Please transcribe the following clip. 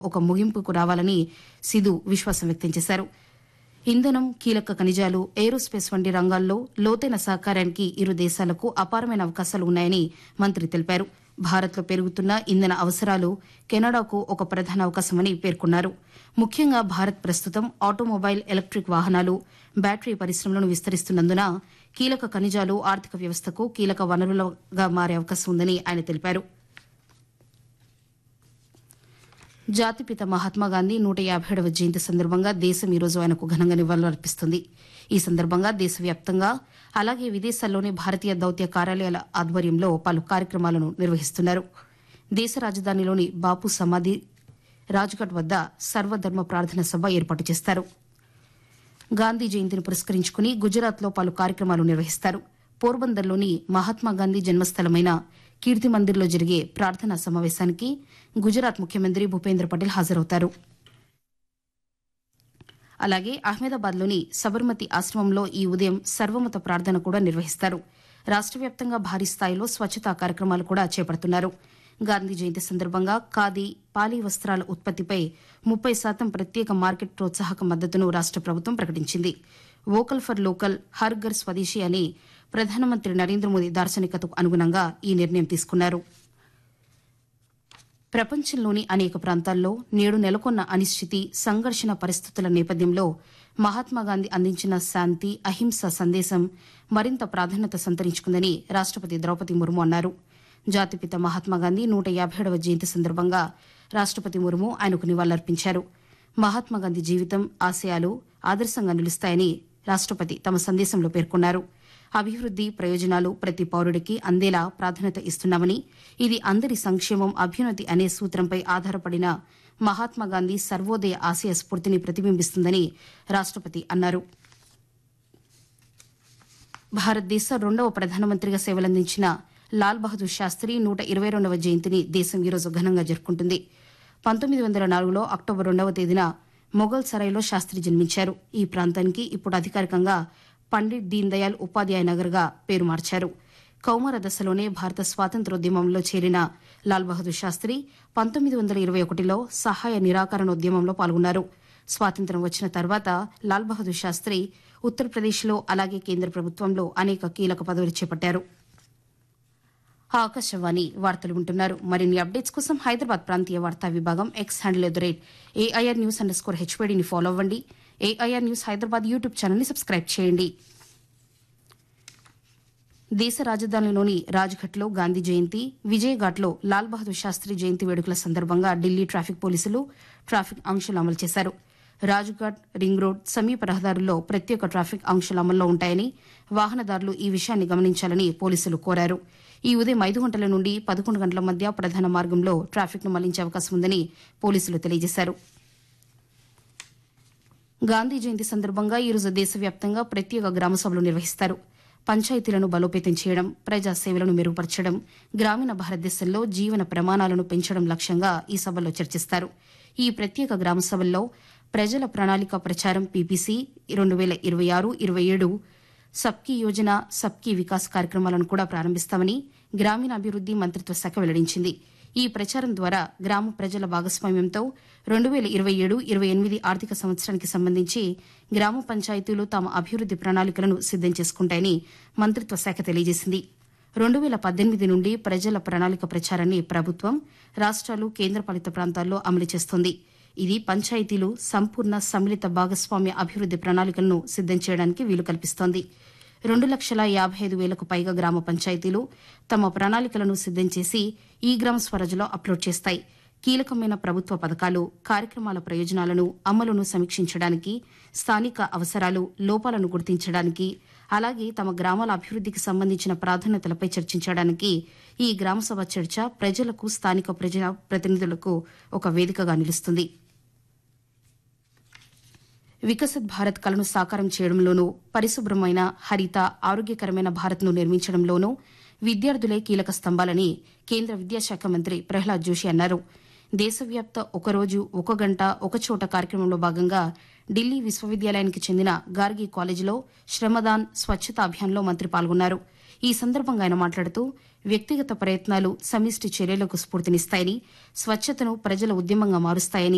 ఒక ముగింపుకు రావాలని సిధు విశ్వాసం వ్యక్తం చేశారు ఇంధనం కీలక ఖనిజాలు ఏరోస్పేస్ వంటి రంగాల్లో లోతైన సహకారానికి ఇరు దేశాలకు అపారమైన అవకాశాలు ఉన్నాయని మంత్రి తెలిపారు భారత్లో పెరుగుతున్న ఇంధన అవసరాలు కెనడాకు ఒక ప్రధాన అవకాశమని పేర్కొన్నారు ముఖ్యంగా భారత్ ప్రస్తుతం ఆటోమొబైల్ ఎలక్ట్రిక్ వాహనాలు బ్యాటరీ పరిశ్రమలను విస్తరిస్తున్నందున కీలక ఖనిజాలు ఆర్థిక వ్యవస్థకు కీలక వనరులుగా మారే అవకాశం ఉందని ఆయన తెలిపారు జాతిపిత మహాత్మాగాంధీ నూట యాభై ఏడవ జయంతి సందర్భంగా దేశం ఈరోజు ఆయనకు ఘనంగా నివాళులర్పిస్తుంది ఈ సందర్భంగా దేశవ్యాప్తంగా అలాగే విదేశాల్లోని భారతీయ దౌత్య కార్యాలయాల ఆధ్వర్యంలో పలు కార్యక్రమాలను నిర్వహిస్తున్నారు దేశ రాజధానిలోని బాపు సమాధి రాజ్ఘాట్ వద్ద సర్వధర్మ ప్రార్థన సభ ఏర్పాటు చేస్తారు గాంధీ జయంతిని పురస్కరించుకుని గుజరాత్లో పలు కార్యక్రమాలు నిర్వహిస్తారు పోర్బందర్లోని మహాత్మాగాంధీ జన్మస్థలమైన కీర్తి మందిర్లో జరిగే ప్రార్థనా సమావేశానికి గుజరాత్ ముఖ్యమంత్రి భూపేంద్ర పటేల్ హాజరవుతారు అలాగే అహ్మదాబాద్లోని సబర్మతి ఆశ్రమంలో ఈ ఉదయం సర్వమత ప్రార్థన కూడా నిర్వహిస్తారు రాష్ట వ్యాప్తంగా భారీ స్థాయిలో స్వచ్ఛతా కార్యక్రమాలు కూడా చేపడుతున్నారు గాంధీ జయంతి సందర్భంగా ఖాదీ పాలీ వస్త్రాల ఉత్పత్తిపై ముప్పై శాతం ప్రత్యేక మార్కెట్ ప్రోత్సాహక మద్దతును రాష్ట ప్రభుత్వం ప్రకటించింది vocal for local Har Ghar Swadeshi అని ప్రధానమంత్రి నరేంద్ర మోదీ దార్శనికతకు అనుగుణంగా ఈ నిర్ణయం తీసుకున్నారు ప్రపంచంలోని అనేక ప్రాంతాల్లో నేడు నెలకొన్న అనిశ్చితి సంఘర్షణ పరిస్థితుల నేపథ్యంలో మహాత్మాగాంధీ అందించిన శాంతి అహింస సందేశం మరింత ప్రాధాన్యత సంతరించుకుందని రాష్టపతి ద్రౌపది ముర్ము అన్నారు జాతిపిత మహాత్మాగాంధీ నూట యాభైడవ జయంతి సందర్భంగా రాష్టపతి ముర్ము ఆయనకు నివాళులర్పించారు మహాత్మాగాంధీ జీవితం ఆశయాలు ఆదర్శంగా నిలుస్తాయని రాష్టపతి తమ సందేశంలో పేర్కొన్నారు అభివృద్ది ప్రయోజనాలు ప్రతి పౌరుడికి అందేలా ప్రాధాన్యత ఇస్తున్నామని ఇది అందరి సంక్షేమం అభ్యున్నతి అనే సూత్రంపై ఆధారపడిన మహాత్మాగాంధీ సర్వోదయ ఆశయ స్ఫూర్తిని ప్రతిబింబిస్తుందని రాష్టపతి అన్నారు భారతదేశ రెండవ ప్రధానమంత్రిగా సేవలందించిన లాల్ బహదూర్ శాస్త్రి నూట ఇరవై రెండవ జయంతిని దేశం ఈరోజు ఘనంగా జరుపుకుంటుంది పంతొమ్మిది వందల నాలుగులో అక్టోబర్ రెండవ తేదీన మొఘల్ సరాయ్లో శాస్త్రి జన్మించారు ఈ ప్రాంతానికి ఇప్పుడు అధికారికంగా పండిట్ దీన్ దయాళ్ ఉపాధ్యాయ నగర్గా పేరు మార్చారు కౌమార దశలోనే భారత స్వాతంత్రోద్యమంలో చేరిన లాల్ బహదూర్ శాస్త్రి పంతొమ్మిది వందల ఇరవై ఒకటిలో సహాయ నిరాకరణోద్యమంలో పాల్గొన్నారు స్వాతంత్ర్యం వచ్చిన తర్వాత లాల్ బహదూర్ శాస్త్రి ఉత్తరప్రదేశ్లో అలాగే కేంద్ర ప్రభుత్వంలో అనేక కీలక పదవులు చేపట్టారు ఆకాశవాణి వార్తలు వింటున్నారు మరిన్ని అప్డేట్స్ కోసం హైదరాబాద్ ప్రాంతీయ వార్తా విభాగం X handle at the rate AIR news underscore స్కోర్ హెచ్పీడీని ఫాలో అవ్వండి ఏఐఆర్ న్యూస్ హైదరాబాద్ యూట్యూబ్ ఛానల్ని సబ్స్క్రైబ్ చేయండి దేశ రాజధానిలోని రాజ్ఘట్లో గాంధీ జయంతి విజయఘాట్లో లాల్ బహదూర్ శాస్త్రి జయంతి వేడుకల సందర్భంగా ఢిల్లీ ట్రాఫిక్ పోలీసులు ట్రాఫిక్ ఆంక్షలు అమలు చేశారు రాజ్ఘాట్ రింగ్ రోడ్ సమీప రహదారుల్లో ప్రత్యేక ట్రాఫిక్ ఆంక్షలు అమల్లో ఉంటాయని వాహనదారులు ఈ విషయాన్ని గమనించాలని పోలీసులు కోరారు ఈ ఉదయం ఐదు గంటల నుండి పదకొండు గంటల మధ్య ప్రధాన మార్గంలో ట్రాఫిక్ను మళ్లించే అవకాశం ఉందని పోలీసులు తెలియజేశారు గాంధీ జయంతి సందర్భంగా ఈరోజు దేశవ్యాప్తంగా ప్రత్యేక గ్రామ సభలు నిర్వహిస్తారు పంచాయతీలను బలోపేతం చేయడం ప్రజా సేవలను మెరుగుపరచడం గ్రామీణ భారతదేశంలో జీవన ప్రమాణాలను పెంచడం లక్ష్యంగా ఈ సభల్లో చర్చిస్తారు ఈ ప్రత్యేక గ్రామ సభల్లో ప్రజల ప్రణాళిక ప్రచారం పీపీసీ రెండు వేల ఇరవై ఆరు ఇరవై ఏడు సబ్కీ యోజన సబ్కీ వికాస్ కార్యక్రమాలను కూడా ప్రారంభిస్తామని గ్రామీణాభివృద్ది మంత్రిత్వ శాఖ వెల్లడించింది ఈ ప్రచారం ద్వారా గ్రామ ప్రజల భాగస్వామ్యంతో రెండు వేల ఇరవై ఏడు ఇరవై ఎనిమిది ఆర్థిక సంవత్సరానికి సంబంధించి గ్రామ పంచాయతీలు తమ అభివృద్ది ప్రణాళికలను సిద్దం చేసుకుంటాయని మంత్రిత్వ శాఖ తెలియజేసింది రెండు వేల పద్దెనిమిది నుండి ప్రజల ప్రణాళిక ప్రచారాన్ని ప్రభుత్వం రాష్ట్రాలు కేంద్రపాలిత ప్రాంతాల్లో అమలు చేస్తోంది ఇది పంచాయతీలు సంపూర్ణ సమ్మిళిత భాగస్వామ్య అభివృద్ది ప్రణాళికలను సిద్దం చేయడానికి వీలు కల్పిస్తోంది రెండు లక్షల యాభై ఐదు వేలకు పైగా గ్రామ పంచాయతీలు తమ ప్రణాళికలను సిద్దం చేసి ఈ గ్రామ స్వరాజ్లో అప్లోడ్ చేస్తాయి కీలకమైన ప్రభుత్వ పథకాలు కార్యక్రమాల ప్రయోజనాలను అమలును సమీక్షించడానికి స్థానిక అవసరాలు లోపాలను గుర్తించడానికి అలాగే తమ గ్రామాల అభివృద్దికి సంబంధించిన ప్రాధాన్యతలపై చర్చించడానికి ఈ గ్రామసభ చర్చ ప్రజలకు స్థానిక ప్రజా ప్రతినిధులకు ఒక వేదికగా నిలుస్తుంది వికసిత్ భారత్ కలను సాకారం చేయడంలోనూ పరిశుభ్రమైన హరిత ఆరోగ్యకరమైన భారత్ను నిర్మించడంలోనూ విద్యార్థులే కీలక స్తంభాలని కేంద్ర విద్యాశాఖ మంత్రి ప్రహ్లాద్ జోషి అన్నారు దేశవ్యాప్త ఒకరోజు ఒక గంట ఒక చోట కార్యక్రమంలో భాగంగా ఢిల్లీ విశ్వవిద్యాలయానికి చెందిన గార్గి కాలేజీలో శ్రమదాన్ స్వచ్ఛత అభియాన్లో మంత్రి పాల్గొన్నారు ఈ సందర్భంగా ఆయన మాట్లాడుతూ వ్యక్తిగత ప్రయత్నాలు సమిష్టి చర్యలకు స్ఫూర్తినిస్తాయని స్వచ్ఛతను ప్రజల ఉద్యమంగా మారుస్తాయని